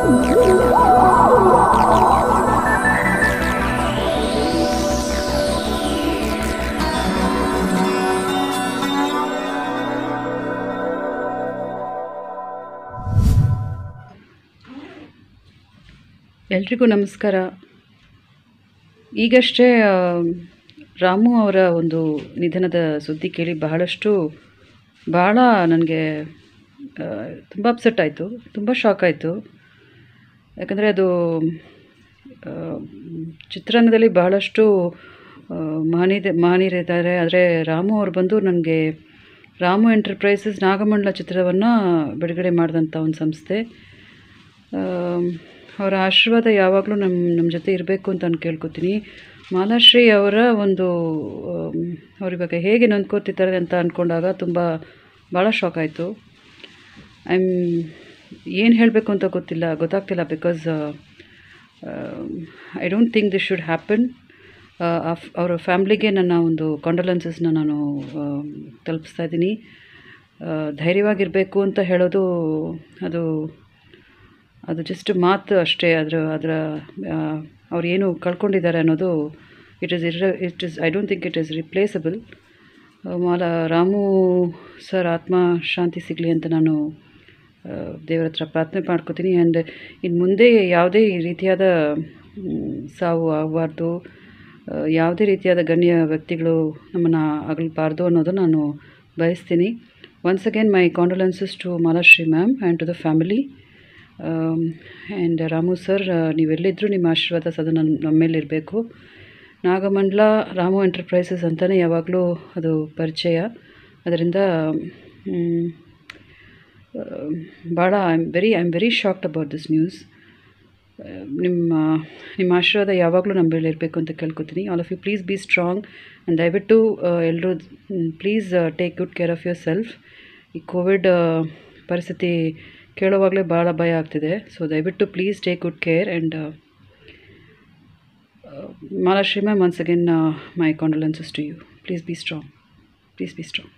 ಎಲ್ರಿಗೂ ನಮಸ್ಕಾರ ಈಗಷ್ಟೇ ಆ, ರಾಮು ಅವರ ಒಂದು ನಿಧನದ ಸುದ್ದಿ ಕೇಳಿ ಬಹಳಷ್ಟು ಭಾಳ ನನಗೆ ತುಂಬ ಅಪ್ಸೆಟ್ ಆಯಿತು ತುಂಬ ಶಾಕ್ ಆಯಿತು ಯಾಕಂದರೆ ಅದು ಆ, ಚಿತ್ರರಂಗದಲ್ಲಿ ಬಹಳಷ್ಟು ಆ, ಮಹನೀಯ ಮಹನೀಯರಿದ್ದಾರೆ ಆದರೆ ರಾಮು ಅವ್ರು ಬಂದು ನನಗೆ ರಾಮು ಎಂಟರ್ಪ್ರೈಸಸ್ ನಾಗಮಂಡಲ ಚಿತ್ರವನ್ನು ಬಿಡುಗಡೆ ಮಾಡಿದಂಥ ಒಂದು ಸಂಸ್ಥೆ ಆಮ್, ಅವರ ಆಶೀರ್ವಾದ ಯಾವಾಗಲೂ ನಮ್ಮ ನಮ್ಮ ಜೊತೆ ಇರಬೇಕು ಅಂತ ನಾನು ಕೇಳ್ಕೊತೀನಿ ಮಾಲಾಶ್ರೀ ಅವರ ಒಂದು ಆಮ್, ಅವ್ರು ಇವಾಗ ಹೇಗೆ ನೊಂದ್ಕೋತಿದ್ದಾರೆ ಅಂತ ಅಂದ್ಕೊಂಡಾಗ ತುಂಬ ಭಾಳ ಶಾಕ್ ಆಯಿತು ಐಮ್ ಏನು ಹೇಳಬೇಕು ಅಂತ ಗೊತ್ತಿಲ್ಲ ಗೊತ್ತಾಗ್ತಿಲ್ಲ because I don't think this should happen ಅವರ ಫ್ಯಾಮ್ಲಿಗೆ ನನ್ನ ಒಂದು ಕಾಂಡೋಲೆನ್ಸಸ್ನ ನಾನು ಆಮ್, ತಲುಪಿಸ್ತಾ ಇದ್ದೀನಿ ಆ, ಧೈರ್ಯವಾಗಿರಬೇಕು ಅಂತ ಹೇಳೋದು ಅದು ಅದು ಜಸ್ಟ್ ಮಾತು ಅಷ್ಟೇ ಅದರ ಅದರ ಅವ್ರು ಏನು ಕಳ್ಕೊಂಡಿದ್ದಾರೆ ಅನ್ನೋದು ಇಟ್ ಇಸ್ ಇರ್ it is I don't think it is replaceable Mala Ramu sir ಆತ್ಮ ಶಾಂತಿ ಸಿಗಲಿ ಅಂತ ನಾನು ಆ, ದೇವರ ಹತ್ರ ಪ್ರಾರ್ಥನೆ ಮಾಡ್ಕೋತೀನಿ ಆ್ಯಂಡ್ ಇನ್ನು ಮುಂದೆ ಯಾವುದೇ ರೀತಿಯಾದ ಮ್, ಸಾವು ಆಗಬಾರ್ದು ಆ, ಯಾವುದೇ ರೀತಿಯಾದ ಗಣ್ಯ ವ್ಯಕ್ತಿಗಳು ನಮ್ಮನ್ನು ಆಗಲ್ಬಾರ್ದು ಅನ್ನೋದು ನಾನು ಬಯಸ್ತೀನಿ once again my condolences to Malashri ma'am and to the family and Ramu sir ನೀವೆಲ್ಲಿದ್ದರೂ ನಿಮ್ಮ ಆಶೀರ್ವಾದ ಸದಾ ನನ್ನ ನಮ್ಮ ಮೇಲೆ ಇರಬೇಕು ನಾಗಮಂಡಲ ರಾಮು ಎಂಟರ್ಪ್ರೈಸಸ್ ಅಂತಲೇ ಯಾವಾಗಲೂ ಅದು ಪರಿಚಯ ಅದರಿಂದ ಮ್, ಆ, ಭಾಳ I am very I am very shocked about this news ನಿಮ್ಮ ನಿಮ್ಮ ಆಶೀರ್ವಾದ ಯಾವಾಗಲೂ ನಮ್ಮ ಮೇಲೆ ಇರಬೇಕು ಅಂತ ಕೇಳ್ಕೊತೀನಿ all of you please be strong and ದಯವಿಟ್ಟು ಎಲ್ಲರೂ please take good care of yourself ಈ ಕೋವಿಡ್ ಪರಿಸ್ಥಿತಿ ಕೇಳುವಾಗಲೇ ಭಾಳ ಭಯ ಆಗ್ತಿದೆ ಸೊ ದಯವಿಟ್ಟು please take good care and Malashri ma'am once again my condolences to you please be strong please be strong